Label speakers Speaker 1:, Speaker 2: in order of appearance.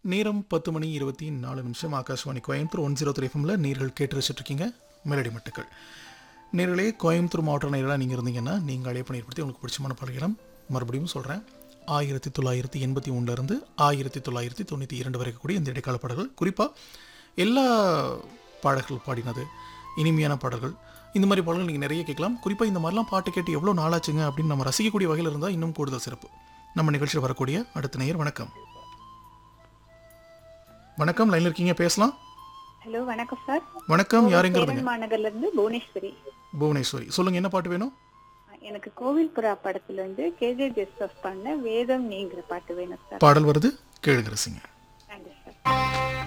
Speaker 1: நேரம் பத்து மணி இருபத்தி நாலு நிமிஷம் Akashvani Coimbatore one zero three எஃப்எம்ல நீர்கள் கேட்டு வச்சுட்ருக்கீங்க மெலடி மட்டுக்கள் நேர்களே கோயம்புத்தூர் மாவட்ட நேர்களாக நீங்கள் இருந்தீங்கன்னா நீங்கள் அழைப்பு ஏற்படுத்தி உங்களுக்கு பிடிச்சமான பாடல்களும் மறுபடியும் சொல்கிறேன் ஆயிரத்தி தொள்ளாயிரத்தி எண்பத்தி ஒன்றுலேருந்து ஆயிரத்தி தொள்ளாயிரத்தி தொண்ணூற்றி இரண்டு வரைக்கும் கூடிய இந்த இடைக்கால பாடல்கள் குறிப்பாக எல்லா பாடல்கள் பாடினது இனிமையான பாடல்கள் இந்த மாதிரி பாடல்கள் நீங்கள் நிறைய கேட்கலாம் குறிப்பாக இந்த மாதிரிலாம் பாட்டு கேட்டு எவ்வளோ நாளாச்சுங்க அப்படின்னு நம்ம ரசிக்கக்கூடிய வகையில் இருந்தால் இன்னும் கூடுதல் சிறப்பு நம்ம நிகழ்ச்சியில் வரக்கூடிய அடுத்த நேயர் வணக்கம் வணக்கம் லைன்ல இருக்கீங்க பேசலாம்
Speaker 2: ஹலோ வணக்கம் சார்
Speaker 1: வணக்கம் யார் எங்க இருந்தீங்க
Speaker 2: சேரன் மாநகர்ல இருந்து புவனேஸ்வரி
Speaker 1: புவனேஸ்வரி சொல்லுங்க என்ன பாட்டு வேணும்
Speaker 2: எனக்கு கோவில் புறா படத்துல இருந்து கேஜே ஜெஸ்டப் பண்ண வேதம் நீங்கிற பாட்டு வேணும் சார்
Speaker 1: பாடல் வருது கேளுங்க ரசிங்க